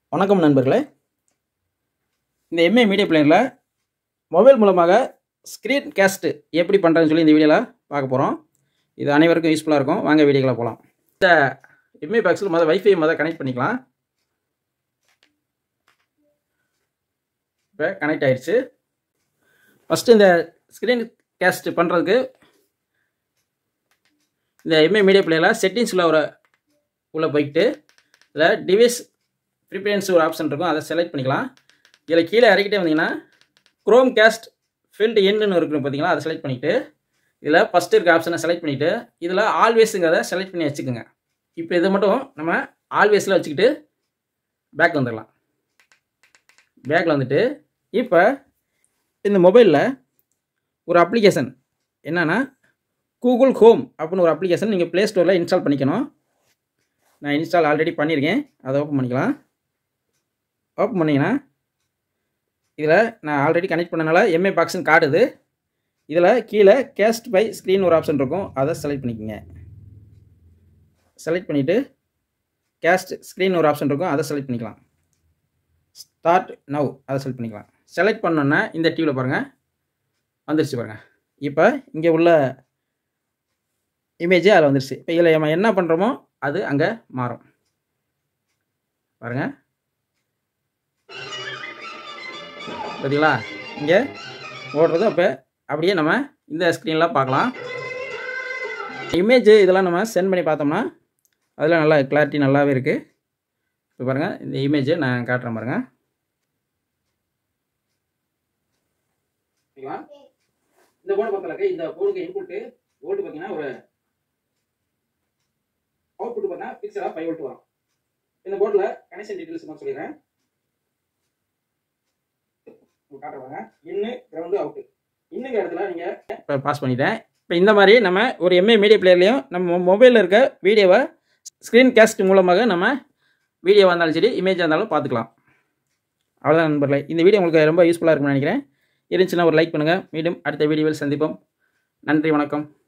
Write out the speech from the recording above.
வணக்கம் நண்பர்களே இந்த எம்ஏ மீடியா பிளேயரில் மொபைல் மூலமாக ஸ்க்ரீன் கேஸ்ட்டு எப்படி பண்ணுறதுன்னு சொல்லி இந்த வீடியோவில் பார்க்க போகிறோம் இது அனைவருக்கும் யூஸ்ஃபுல்லாக இருக்கும் வாங்க வீடியோக்குள்ள போகலாம் இந்த எம்ஏ பாக்ஸில் மொதல் வைஃபை மொதல் கனெக்ட் பண்ணிக்கலாம் இப்போ கனெக்ட் ஆயிடுச்சு ஃபஸ்ட்டு இந்த ஸ்க்ரீன் கேஸ்ட் பண்ணுறதுக்கு இந்த எம்ஏ மீடியா பிளேயரில் செட்டிங்ஸில் ஒரு உள்ளே போய்கிட்டு இதில் டிவைஸ் ப்ரிஃபரன்ஸ் ஒரு ஆப்ஷன் இருக்கும் அதை செலக்ட் பண்ணிக்கலாம் இதில் கீழே இறக்கிட்டே வந்தீங்கன்னா குரோம் கேஸ்ட் ஃபீல்டு எண்டுன்னு இருக்குன்னு பார்த்தீங்களா அதை செலக்ட் பண்ணிவிட்டு இதில் ஃபஸ்ட்டு இருக்க ஆப்ஷனை செலக்ட் பண்ணிவிட்டு இதில் ஆல்வேஸுங்கிறத செலக்ட் பண்ணி வச்சுக்கோங்க இப்போ இதை மட்டும் நம்ம ஆல்வேஸில் வச்சுக்கிட்டு பேக் வந்துடலாம் பேக்கில் வந்துட்டு இப்போ இந்த மொபைலில் ஒரு அப்ளிகேஷன் என்னென்னா கூகுள் ஹோம் அப்படின்னு ஒரு அப்ளிகேஷன் நீங்கள் ப்ளே ஸ்டோரில் இன்ஸ்டால் பண்ணிக்கணும் நான் இன்ஸ்டால் ஆல்ரெடி பண்ணியிருக்கேன் அதை ஓப்பன் பண்ணிக்கலாம் ஓப்பன் பண்ணிங்கன்னா இதில் நான் ஆல்ரெடி கனெக்ட் பண்ணனால எம்ஏ பாக்ஸ்னு காட்டுது இதில் கீழே கேஸ்ட் பை ஸ்க்ரீன் ஒரு ஆப்ஷன் இருக்கும் அதை செலக்ட் பண்ணிக்கோங்க செலக்ட் பண்ணிவிட்டு கேஸ்ட் ஸ்க்ரீன் ஒரு ஆப்ஷன் இருக்கும் அதை செலக்ட் பண்ணிக்கலாம் ஸ்டார்ட் நவ் அதை செலக்ட் பண்ணிக்கலாம் செலக்ட் பண்ணோன்னா இந்த டிவியில் பாருங்கள் வந்துருச்சு பாருங்கள் இப்போ இங்கே உள்ள இமேஜே அதில் வந்துருச்சு இப்போ இதில் நம்ம என்ன பண்ணுறோமோ அது அங்கே மாறும் பாருங்க பார்த்தீங்களா இங்கே ஓடுறது அப்போ அப்படியே நம்ம இந்த ஸ்க்ரீனில் பார்க்கலாம் இமேஜ் இதெல்லாம் நம்ம சென்ட் பண்ணி பார்த்தோம்னா அதில் நல்லா கிளாரிட்டி நல்லாவே இருக்குது இப்போ பாருங்கள் இந்த இமேஜை நான் காட்டுறேன் பாருங்கள் இந்த போர்டு பக்கத்தில் இருக்க இந்த போர்டுக்கு இன்புட்டு வோல்ட் பார்த்தீங்கன்னா ஒரு அவுட்புட் பார்த்தா பிக்சலாக ஃபைவ் வோல்ட் வரும் இந்த போர்டில் கனெக்ஷன் டீட்டெயில்ஸ் மட்டும் சொல்லிடுறேன் காட்டுறாங்க இன்னு கிரவுண்டு அவுட்டு இன்னுங்கிற இடத்துல நீங்கள் இப்போ பாஸ் பண்ணிட்டேன் இப்போ இந்த மாதிரி நம்ம ஒரு எம்ஏ மீடியா பிளேயர்லையும் நம்ம மொபைலில் இருக்க வீடியோவை ஸ்க்ரீன் கேஸ்ட் மூலமாக நம்ம வீடியோவாக இருந்தாலும் சரி இமேஜாக இருந்தாலும் பார்த்துக்கலாம் அவ்வளோதான் நண்பர்களே இந்த வீடியோ உங்களுக்கு ரொம்ப யூஸ்ஃபுல்லாக இருக்கும்னு நினைக்கிறேன் இருந்துச்சுன்னா ஒரு லைக் பண்ணுங்கள் மீண்டும் அடுத்த வீடியோவில் சந்திப்போம் நன்றி வணக்கம்